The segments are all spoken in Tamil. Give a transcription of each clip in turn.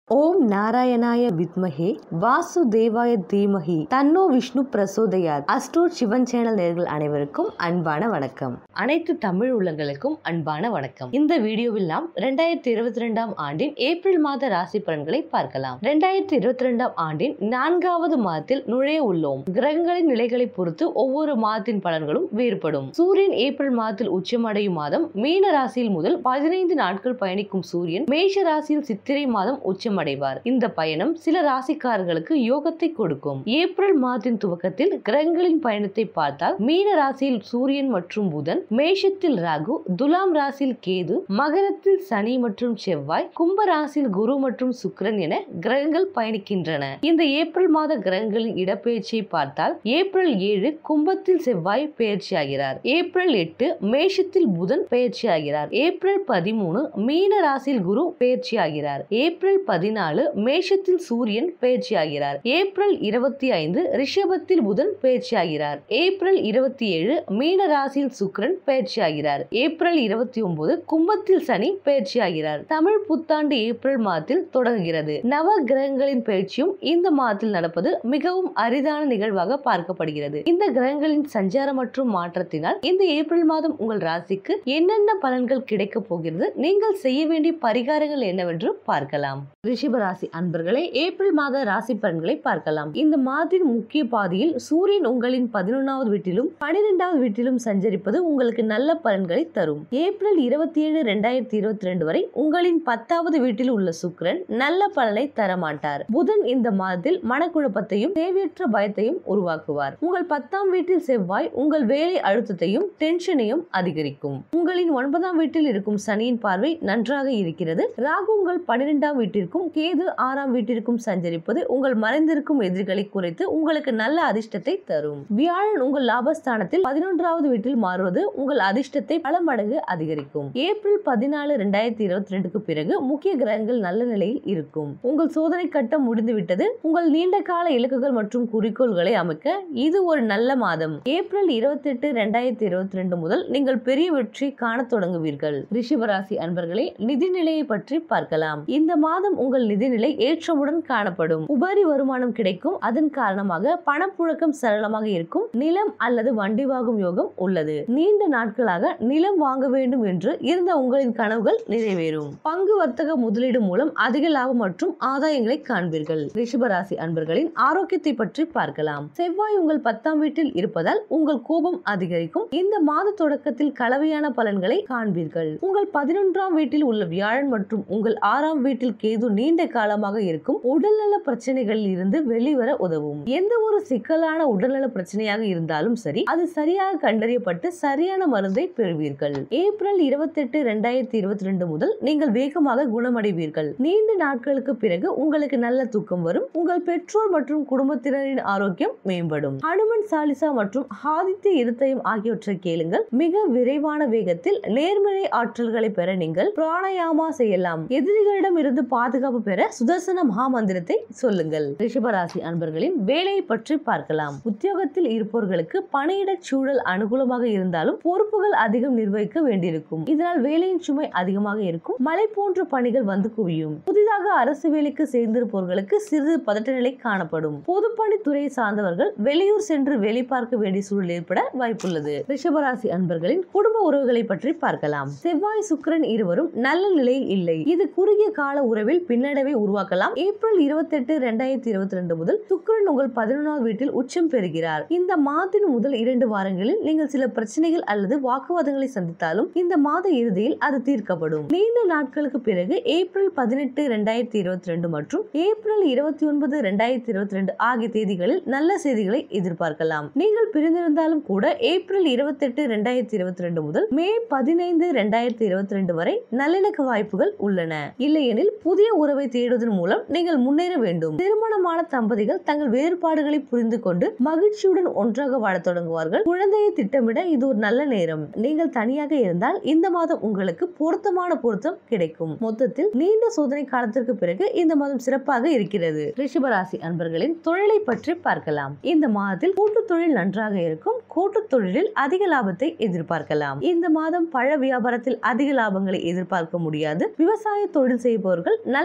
ஓம் நாராயணாய வித்மஹே வாசுதேவாய தீமஹி தன்னோ விஷ்ணு பிரசோதயாத் அஸ்ட்ரோட் சிவன் சேனல் நேர்கள் அனைவருக்கும் அன்பான வணக்கம் அனைத்து தமிழ் உள்ளங்களுக்கும் அன்பான வணக்கம் இந்த வீடியோவில் நாம் ரெண்டாயிரத்தி இருபத்தி ரெண்டாம் ஆண்டின் ஏப்ரல் மாத ராசி பலன்களை பார்க்கலாம் ரெண்டாயிரத்தி இருபத்தி ரெண்டாம் ஆண்டின் நான்காவது மாதத்தில் நுழைய உள்ளோம் கிரகங்களின் நிலைகளை பொறுத்து ஒவ்வொரு மாதத்தின் பலன்களும் வேறுபடும் சூரியன் ஏப்ரல் மாதத்தில் உச்சமடையும் மாதம் மீன ராசியில் முதல் பதினைந்து நாட்கள் பயணிக்கும் சூரியன் மேஷ ராசியில் சித்திரை மாதம் உச்சமடைவார் இந்த பயணம் சில ராசிக்காரர்களுக்கு யோகத்தை கொடுக்கும் ஏப்ரல் மாதத்தின் துவக்கத்தில் கிரகங்களின் பயணத்தை பார்த்தால் மீன ராசியில் சூரியன் மற்றும் புதன் மேஷத்தில் ராகு துலாம் ராசியில் கேது மகரத்தில் சனி மற்றும் செவ்வாய் கும்ப ராசியில் குரு மற்றும் சுக்கிரன் என கிரகங்கள் பயணிக்கின்றன இந்த ஏப்ரல் மாத கிரகங்களின் இடப்பெயர்ச்சியை பார்த்தால் ஏப்ரல் ஏழு கும்பத்தில் செவ்வாய் பெயர்ச்சியாகிறார் ஏப்ரல் எட்டு மேஷத்தில் புதன் பெயர்ச்சியாகிறார் ஏப்ரல் பதிமூணு மீன ராசியில் குரு பெயர்ச்சியாகிறார் ஏப்ரல் பதினாலு மேஷத்தில் சூரியன் பெயர்ச்சியாகிறார் ஏப்ரல் இருபத்தி ஐந்து ரிஷபத்தில் புதன் பெயர்ச்சியாகிறார் ஏப்ரல் இருபத்தி ஏழு மீன ராசியில் சுக்கிரன் பெயர்ச்சியாகிறார் ஏப்ரல் இருபத்தி ஒன்பது கும்பத்தில் சனி பெயர்ச்சியாகிறார் தமிழ் புத்தாண்டு ஏப்ரல் மாதத்தில் தொடங்குகிறது நவ கிரகங்களின் பயிற்சியும் இந்த மாதத்தில் நடப்பது மிகவும் அரிதான நிகழ்வாக பார்க்கப்படுகிறது இந்த கிரகங்களின் சஞ்சாரம் மற்றும் மாற்றத்தினால் இந்த ஏப்ரல் மாதம் உங்கள் ராசிக்கு என்னென்ன பலன்கள் கிடைக்கப் போகிறது நீங்கள் செய்ய வேண்டிய பரிகாரங்கள் என்னவென்று பார்க்கலாம் ரிஷப ராசி அன்பர்களே ஏப்ரல் மாத ராசி பலன்களை பார்க்கலாம் இந்த மாதத்தின் முக்கிய பாதியில் சூரியன் உங்களின் பதினொன்றாவது வீட்டிலும் பனிரெண்டாவது வீட்டிலும் சஞ்சரிப்பது உங்களுக்கு நல்ல பலன்களை தரும் ஏப்ரல் இருபத்தி ஏழு ரெண்டாயிரத்தி இருபத்தி ரெண்டு வரை உங்களின் பத்தாவது வீட்டில் உள்ள சுக்கிரன் நல்ல பலனை தரமாட்டார் புதன் இந்த மாதத்தில் மனக்குழப்பத்தையும் தேவையற்ற பயத்தையும் உருவாக்குவார் உங்கள் பத்தாம் வீட்டில் செவ்வாய் உங்கள் வேலை அழுத்தத்தையும் டென்ஷனையும் அதிகரிக்கும் உங்களின் ஒன்பதாம் வீட்டில் இருக்கும் சனியின் பார்வை நன்றாக இருக்கிறது ராகு உங்கள் பன்னிரெண்டாம் வீட்டிற்கும் கேது ஆறாம் வீட்டிற்கும் சஞ்சரிப்பது உங்கள் மறைந்திருக்கும் எதிரிகளை குறைத்து உங்களுக்கு நல்ல அதிர்ஷ்டத்தை தரும் வியாழன் உங்கள் லாபஸ்தானத்தில் பதினொன்றாவது வீட்டில் மாறுவது உங்கள் அதிர்ஷ்டத்தை பல மடங்கு அதிகரிக்கும் ஏப்ரல் பதினாலு ரெண்டாயிரத்தி இருபத்தி ரெண்டுக்கு பிறகு முக்கிய கிரகங்கள் நல்ல நிலையில் இருக்கும் உங்கள் சோதனை கட்டம் முடிந்துவிட்டது உங்கள் நீண்ட கால இலக்குகள் மற்றும் குறிக்கோள்களை அமைக்க இது ஒரு நல்ல மாதம் ஏப்ரல் இருபத்தி எட்டு ரெண்டாயிரத்தி இருபத்தி ரெண்டு முதல் நீங்கள் பெரிய வெற்றி காண தொடங்குவீர்கள் ரிஷபராசி அன்பர்களே நிதிநிலையை பற்றி பார்க்கலாம் இந்த மாதம் உங்கள் நிதிநிலை ஏற்றமுடன் காணப்படும் உபரி வருமானம் கிடைக்கும் அதன் காரணமாக பணப்புழக்கம் சரளமாக இருக்கும் நிலம் அல்லது வண்டி வாங்கும் யோகம் உள்ளது நீண்ட நாட்களாக நிலம் வாங்க வேண்டும் என்று இருந்த உங்களின் கனவுகள் நிறைவேறும் பங்கு வர்த்தக முதலீடு மூலம் அதிக லாபம் மற்றும் ஆதாயங்களை காண்பீர்கள் ரிஷபராசி அன்பர்களின் ஆரோக்கியத்தை பற்றி பார்க்கலாம் செவ்வாய் உங்கள் பத்தாம் வீட்டில் இருப்பதால் உங்கள் கோபம் அதிகரிக்கும் இந்த மாத தொடக்கத்தில் கலவையான பலன்களை காண்பீர்கள் உங்கள் பதினொன்றாம் வீட்டில் உள்ள வியாழன் மற்றும் உங்கள் ஆறாம் வீட்டில் கேது நீண்ட காலமாக இருக்கும் உடல்நல பிரச்சனைகளில் இருந்து வெளிவர உதவும் எந்த ஒரு சிக்கலான உடல்நல பிரச்சனையாக இருந்தாலும் சரி அது சரியாக கண்டறியப்பட்டு சரியான மருந்தை பெறுவீர்கள் ஏப்ரல் இருபத்தி எட்டு ரெண்டாயிரத்தி இருபத்தி ரெண்டு முதல் நீங்கள் வேகமாக குணமடைவீர்கள் நீண்ட நாட்களுக்கு பிறகு உங்களுக்கு நல்ல தூக்கம் வரும் உங்கள் பெற்றோர் மற்றும் குடும்பத்தினரின் ஆரோக்கியம் மேம்படும் ஹனுமன் சாலிசா மற்றும் ஆதித்ய இருதயம் ஆகியவற்றை கேளுங்கள் மிக விரைவான வேகத்தில் நேர்மறை ஆற்றல்களை பெற நீங்கள் பிராணயாமா செய்யலாம் எதிரிகளிடம் இருந்து பாதுகாப்பு பெற சுதர்சன மகாமந்திரத்தை சொல்லுங்கள் ரிஷபராசி அன்பர்களின் வேலையை பற்றி பார்க்கலாம் உத்தியோகத்தில் இருப்பவர்களுக்கு பணியிட சூழல் அனுகூலமாக இருந்தாலும் பொறுப்புகள் அதிகம் நிர்வகிக்க வேண்டியிருக்கும் இதனால் வேலையின் சுமை அதிகமாக இருக்கும் மலை போன்ற பணிகள் வந்து குவியும் புதிதாக அரசு வேலைக்கு சேர்ந்திருப்பவர்களுக்கு சிறிது பதட்ட நிலை காணப்படும் பொதுப்பணித்துறையை சார்ந்தவர்கள் வெளியூர் சென்று வேலை பார்க்க வேண்டிய சூழல் ஏற்பட வாய்ப்புள்ளது ரிஷபராசி அன்பர்களின் குடும்ப உறவுகளை பற்றி பார்க்கலாம் செவ்வாய் சுக்கிரன் இருவரும் நல்ல நிலையில் இல்லை இது குறுகிய கால உறவில் பின்னடைவை உருவாக்கலாம் ஏப்ரல் இருபத்தி எட்டு ரெண்டாயிரத்தி இருபத்தி ரெண்டு முதல் சுக்கிரன் உங்கள் பதினொன்றாவது வீட்டில் உச்சம் பெறுகிறார் இந்த மாதத்தின் முதல் இரண்டு வாரங்களில் நீங்கள் சில பிரச்சனைகள் அல்லது வாக்குவாதங்களை சந்தித்தாலும் இந்த மாத இறுதியில் அது தீர்க்கப்படும் நீண்ட நாட்களுக்கு பிறகு ஏப்ரல் பதினெட்டு ரெண்டாயிரத்தி இருபத்தி ரெண்டு மற்றும் ஏப்ரல் இருபத்தி ஒன்பது ரெண்டாயிரத்தி இருபத்தி ரெண்டு ஆகிய தேதிகளில் நல்ல செய்திகளை எதிர்பார்க்கலாம் நீங்கள் பிரிந்திருந்தாலும் கூட ஏப்ரல் இருபத்தி எட்டு ரெண்டாயிரத்தி இருபத்தி ரெண்டு முதல் மே பதினைந்து ரெண்டாயிரத்தி இருபத்தி ரெண்டு வரை நல்லிணக்க வாய்ப்புகள் உள்ளன இல்லையெனில் புதிய உறவை தேடுவதன் மூலம் நீங்கள் முன்னேற வேண்டும் திருமணமான தம்பதிகள் தங்கள் வேறுபாடுகளை புரிந்து கொண்டு மகிழ்ச்சியுடன் ஒன்றாக வாழத் தொடங்குவார்கள் குழந்தையை திட்டமிட இது ஒரு நல்ல நேரம் நீங்கள் தனியாக இருந்தால் இந்த மாதம் உங்களுக்கு பொருத்தமான பொருத்தம் கிடைக்கும் மொத்தத்தில் நீண்ட சோதனை காலத்திற்கு பிறகு இந்த மாதம் சிறப்பாக இருக்கிறது ரிஷபராசி அன்பர்களின் தொழிலை பற்றி பார்க்கலாம் இந்த மாதத்தில் கூட்டு தொழில் நன்றாக இருக்கும் கூட்டு தொழிலில் அதிக லாபத்தை எதிர்பார்க்கலாம் இந்த மாதம் பழ வியாபாரத்தில் அதிக லாபங்களை எதிர்பார்க்க முடியாது விவசாய தொழில் செய்பவர்கள் நல்ல லாபங்களை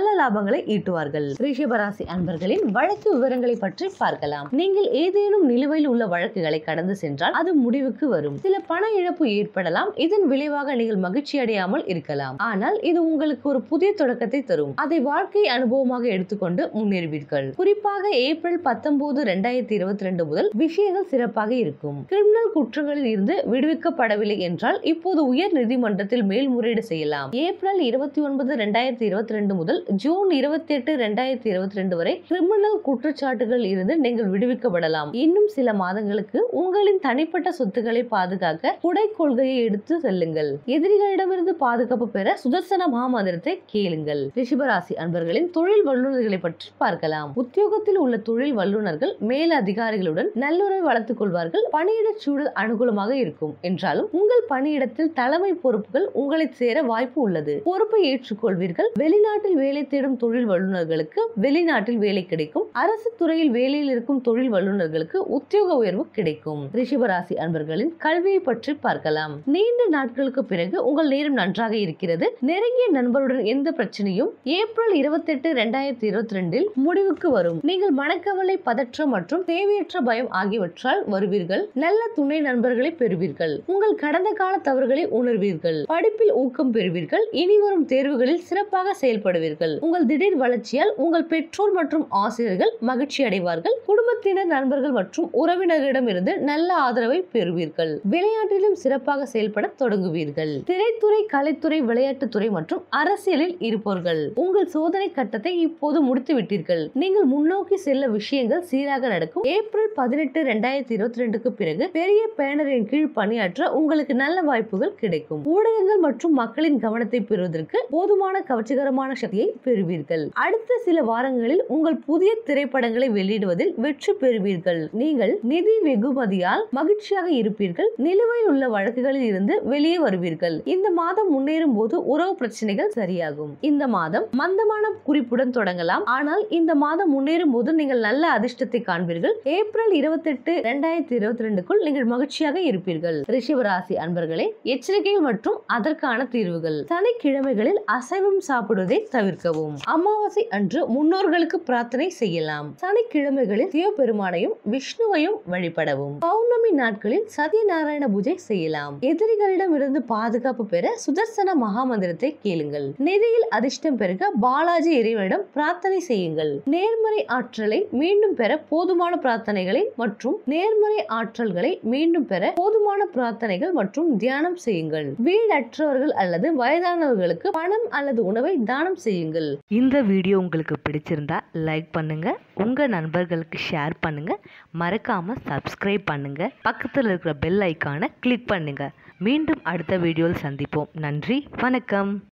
லாபங்களை ஈட்டுவார்கள் ரிஷபராசி அன்பர்களின் வழக்கு விவரங்களை பற்றி பார்க்கலாம் நீங்கள் ஏதேனும் நிலுவையில் உள்ள வழக்குகளை கடந்து சென்றால் அது முடிவுக்கு வரும் சில பண இழப்பு ஏற்படலாம் இதன் விளைவாக நீங்கள் மகிழ்ச்சி அடையாமல் இருக்கலாம் ஆனால் இது உங்களுக்கு ஒரு புதிய தொடக்கத்தை தரும் அதை வாழ்க்கை அனுபவமாக எடுத்துக்கொண்டு முன்னேறுவீர்கள் குறிப்பாக ஏப்ரல் பத்தொன்பது ரெண்டாயிரத்தி இருபத்தி ரெண்டு முதல் விஷயங்கள் சிறப்பாக இருக்கும் கிரிமினல் குற்றங்களில் இருந்து விடுவிக்கப்படவில்லை என்றால் இப்போது உயர் நீதிமன்றத்தில் மேல்முறையீடு செய்யலாம் ஏப்ரல் இருபத்தி ஒன்பது ரெண்டாயிரத்தி இருபத்தி ரெண்டு முதல் ஜூன் இருபத்தி எட்டு ரெண்டாயிரத்தி இருபத்தி ரெண்டு வரை கிரிமினல் குற்றச்சாட்டுகள் இருந்து நீங்கள் விடுவிக்கப்படலாம் இன்னும் சில மாதங்களுக்கு உங்களின் தனிப்பட்ட சொத்துக்களை பாதுகாக்க குடை கொள்கையை எடுத்து செல்லுங்கள் எதிரிகளிடமிருந்து பாதுகாப்பு பெற சுதர்சன மாமந்திரத்தை கேளுங்கள் ரிஷபராசி அன்பர்களின் தொழில் வல்லுநர்களை பற்றி பார்க்கலாம் உத்தியோகத்தில் உள்ள தொழில் வல்லுநர்கள் மேல் அதிகாரிகளுடன் நல்லுறவை வளர்த்துக் கொள்வார்கள் பணியிட சூழல் அனுகூலமாக இருக்கும் என்றாலும் உங்கள் பணியிடத்தில் தலைமை பொறுப்புகள் உங்களை சேர வாய்ப்பு உள்ளது பொறுப்பை ஏற்றுக்கொள்வீர்கள் வெளிநாட்டில் வேலை தேடும் தொழில் வல்லுநர்களுக்கு வெளிநாட்டில் வேலை கிடைக்கும் அரசு துறையில் வேலையில் இருக்கும் தொழில் வல்லுநர்களுக்கு உத்தியோக உயர்வு கிடைக்கும் ரிஷபராசி அன்பர்களின் கல்வியை பற்றி பார்க்கலாம் நீண்ட நாட்களுக்கு பிறகு உங்கள் நேரம் நன்றாக இருக்கிறது நெருங்கிய நண்பருடன் எந்த பிரச்சனையும் ஏப்ரல் இருபத்தி எட்டு ரெண்டாயிரத்தி இருபத்தி ரெண்டில் முடிவுக்கு வரும் நீங்கள் மனக்கவலை பதற்றம் மற்றும் தேவையற்ற பயம் ஆகியவற்றால் வருவீர்கள் நல்ல துணை நண்பர்களை பெறுவீர்கள் உங்கள் கடந்த கால தவறுகளை உணர்வீர்கள் படிப்பில் ஊக்கம் பெறுவீர்கள் இனி வரும் தேர்வுகளில் சிறப்பாக செயல்படுவீர்கள் உங்கள் திடீர் வளர்ச்சியால் உங்கள் பெற்றோர் மற்றும் ஆசிரியர்கள் மகிழ்ச்சி அடைவார்கள் குடும்பத்தினர் நண்பர்கள் மற்றும் உறவினர்களிடமிருந்து நல்ல ஆதரவை பெறுவீர்கள் விளையாட்டிலும் சிறப்பாக செயல்பட தொடங்குவீர்கள் திரைத்துறை கலைத்துறை விளையாட்டுத்துறை மற்றும் அரசியலில் இருப்பவர்கள் உங்கள் சோதனை கட்டத்தை இப்போது முடித்து விட்டீர்கள் நீங்கள் முன்னோக்கி செல்ல விஷயங்கள் சீராக நடக்கும் ஏப்ரல் பதினெட்டு ரெண்டாயிரத்தி இருபத்தி ரெண்டுக்கு பிறகு பெரிய பேனரின் கீழ் பணியாற்ற உங்களுக்கு நல்ல வாய்ப்புகள் கிடைக்கும் ஊடகங்கள் மற்றும் மக்களின் கவனத்தை பெறுவதற்கு போதுமான கவர்ச்சிகரமான சக்தியை பெறுவீர்கள் அடுத்த சில வாரங்களில் உங்கள் புதிய திரைப்படங்களை வெளியிடுவதில் வெற்றி பெறுவீர்கள் நீங்கள் நிதி வெகுமதியால் மகிழ்ச்சியாக இருப்பீர்கள் நிலுவையில் உள்ள வழக்குகளில் இருந்து வெளியே வருவீர்கள் இந்த மாதம் முன்னேறும் போது உறவு பிரச்சனைகள் சரியாகும் இந்த மாதம் மந்தமான குறிப்புடன் தொடங்கலாம் ஆனால் இந்த மாதம் முன்னேறும் போது நீங்கள் நல்ல அதிர்ஷ்டத்தை காண்பீர்கள் ஏப்ரல் இருபத்தி எட்டு இரண்டாயிரத்தி இருபத்தி ரெண்டுக்குள் நீங்கள் மகிழ்ச்சியாக இருப்பீர்கள் ரிஷபராசி அன்பர்களே எச்சரிக்கைகள் மற்றும் அதற்கான தீர்வுகள் சனிக்கிழமைகளில் அசைவம் சாப்பிடுவதை தவிர்க்கவும் அமாவாசை அன்று முன்னோர்களுக்கு பிரார்த்தனை செய்யலாம் சனிக்கிழமைகளில் சிவபெருமானையும் விஷ்ணுவையும் வழிபடவும் பௌர்ணமி நாட்களில் சத்யநாராயண பூஜை செய்யலாம் எதிரிகளிடம் இருந்து பாதுகாப்பு பெற சுதர்சன மகாமந்திரத்தை கேளுங்கள் நிதியில் அதிர்ஷ்டம் பெருக பாலாஜி இறைவனிடம் பிரார்த்தனை செய்யுங்கள் நேர்மறை ஆற்றலை மீண்டும் பெற போதுமான பிரார்த்தனைகளை மற்றும் நேர்மறை ஆற்றல்களை மீண்டும் பெற போதுமான பிரார்த்தனைகள் மற்றும் தியானம் செய்யுங்கள் வீடற்றவர்கள் அல்லது வயதானவர்களுக்கு பணம் அல்லது உணவை தானம் செய்யுங்கள் இந்த வீடியோ உங்களுக்கு பிடிச்சிருந்தா லைக் பண்ணுங்க உங்க நண்பர்களுக்கு ஷேர் பண்ணுங்க மறக்காம சப்ஸ்கிரைப் பண்ணுங்க பக்கத்தில் இருக்கிற பெல் ஐக்கானை கிளிக் பண்ணுங்க மீண்டும் அடுத்த வீடியோவில் சந்திப்போம் நன்றி வணக்கம்